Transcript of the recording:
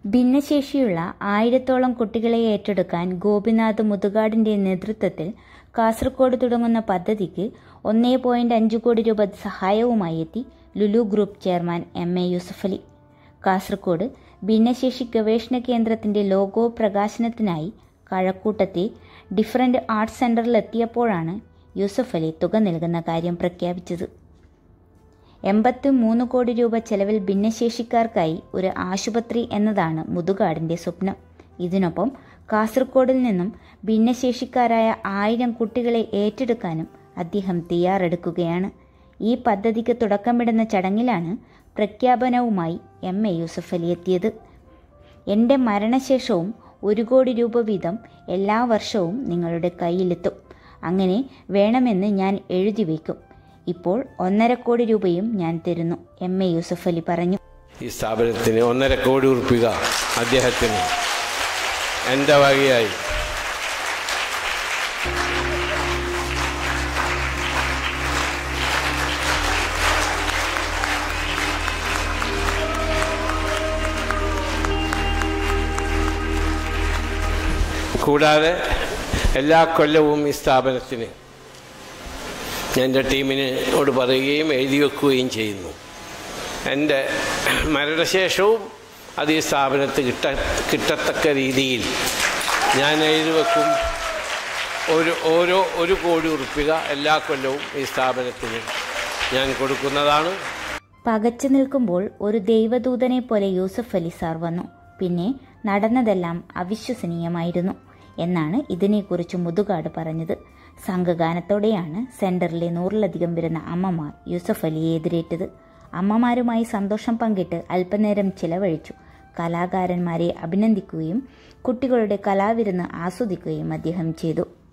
ഭിന്നശേഷിയുള്ള ആയിരത്തോളം കുട്ടികളെ ഏറ്റെടുക്കാൻ ഗോപിനാഥ് മുതുകാടിന്റെ നേതൃത്വത്തിൽ കാസർഗോഡ് തുടങ്ങുന്ന പദ്ധതിക്ക് ഒന്നേ പോയിന്റ് അഞ്ച് കോടി രൂപ സഹായവുമായി എത്തി Lulu group chairman M A Yusuffali Kasaragod ഭിന്നശേഷി ഗവേഷണ കേന്ദ്രത്തിന്റെ ലോഗോ പ്രകാശനത്തിനായി കഴക്കൂട്ടത്തെ ഡിഫറന്റ് ആർട്സ് സെന്ററിലെത്തിയപ്പോഴാണ് യൂസഫ് അലി തുക നൽകുന്ന കാര്യം പ്രഖ്യാപിച്ചത് എൺപത്തി മൂന്ന് കോടി രൂപ ചെലവിൽ ഭിന്നശേഷിക്കാർക്കായി ഒരു ആശുപത്രി എന്നതാണ് മുതുകാടിന്റെ സ്വപ്നം ഇതിനൊപ്പം കാസർഗോഡിൽ നിന്നും ഭിന്നശേഷിക്കാരായ ആയിരം കുട്ടികളെ ഏറ്റെടുക്കാനും അദ്ദേഹം തയ്യാറെടുക്കുകയാണ് ഈ പദ്ധതിക്ക് തുടക്കമിടുന്ന ചടങ്ങിലാണ് പ്രഖ്യാപനവുമായി എം എ യൂസഫ് അലി എത്തിയത് എൻ്റെ മരണശേഷവും ഒരു കോടി രൂപ വീതം എല്ലാ വർഷവും നിങ്ങളുടെ കയ്യിലെത്തും അങ്ങനെ വേണമെന്ന് ഞാൻ എഴുതി വയ്ക്കും ഇപ്പോൾ ഒന്നര കോടി രൂപയും ഞാൻ തരുന്നു എം എ യൂസഫ് അലി പറഞ്ഞു ഈ സ്ഥാപനത്തിന് ഒന്നര കോടി ഉറപ്പിക അദ്ദേഹത്തിന് എൻ്റെ വകയായി കൂടാതെ എല്ലാ കൊല്ലവും ഈ സ്ഥാപനത്തിന് ഞാൻ എൻ്റെ ടീമിനോട് പറയുകയും എഴുതി വെക്കുകയും ചെയ്യുന്നു എൻ്റെ മരണശേഷവും അത് ഈ സ്ഥാപനത്ത് കിട്ട കിട്ടത്തക്ക രീതിയിൽ ഞാൻ എഴുതി വെക്കും ഒരു ഓരോ ഒരു കോടി ഉറുപ്പിക എല്ലാ കൊല്ലവും ഈ സ്ഥാപനത്തിന് ഞാൻ കൊടുക്കുന്നതാണ് പകച്ചു നിൽക്കുമ്പോൾ ഒരു ദൈവദൂതനെ പോലെ യൂസഫ് അലി സാർ വന്നു പിന്നെ നടന്നതെല്ലാം അവിശ്വസനീയമായിരുന്നു എന്നാണ് ഇതിനെക്കുറിച്ച് മുതുകാട് പറഞ്ഞത് സംഘഗാനത്തോടെയാണ് സെന്ററിലെ നൂറിലധികം വരുന്ന അമ്മമാർ യൂസഫ് അലിയെ എതിരേറ്റത് അമ്മമാരുമായി സന്തോഷം പങ്കിട്ട് അല്പനേരം ചിലവഴിച്ചു കലാകാരന്മാരെ അഭിനന്ദിക്കുകയും കുട്ടികളുടെ കലാവിരുന്ന് ആസ്വദിക്കുകയും അദ്ദേഹം ചെയ്തു